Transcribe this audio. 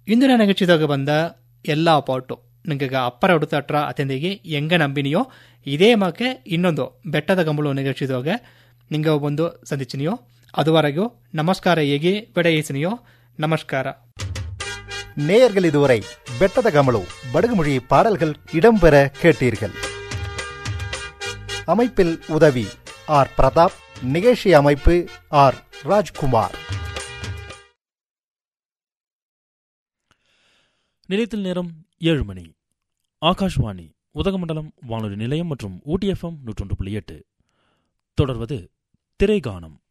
ಇಂದಿನ ನೆಗಚಿದಾಗ ಬಂದ ಎಲ್ಲ ಪಾಟು ನಿಂಗೆ ಅಪ್ಪರ ಹುಡುತಾಟ್ರ ಅತೆಂದಿಗೆ ಹೆಂಗ ನಂಬಿನಿಯೋ ಇದೇ ಮಾಕೆ ಇನ್ನೊಂದು ಬೆಟ್ಟದ ಗಂಬಳು ನೆಗಚಿದಾಗ ನಿಂಗೆ ಒಂದು ಸಂದಿಚಿನಿಯೋ அதுவரைக்கும் நமஸ்கார ஏகி விடையேசினியோ நமஸ்கார நேயர்கள் இதுவரை பெட்டத கமலு படுகுமொழி பாடல்கள் இடம்பெற கேட்டீர்கள் அமைப்பில் உதவி ஆர் பிரதாப் நிகழ்ச்சி அமைப்பு ஆர் ராஜ்குமார் நிலையத்தில் நேரம் ஏழு மணி ஆகாஷ்வாணி உதகமண்டலம் வானொலி நிலையம் மற்றும் ஊட்டி எஃப்எம் நூற்றொன்று புள்ளி எட்டு தொடர்வது திரைகானம்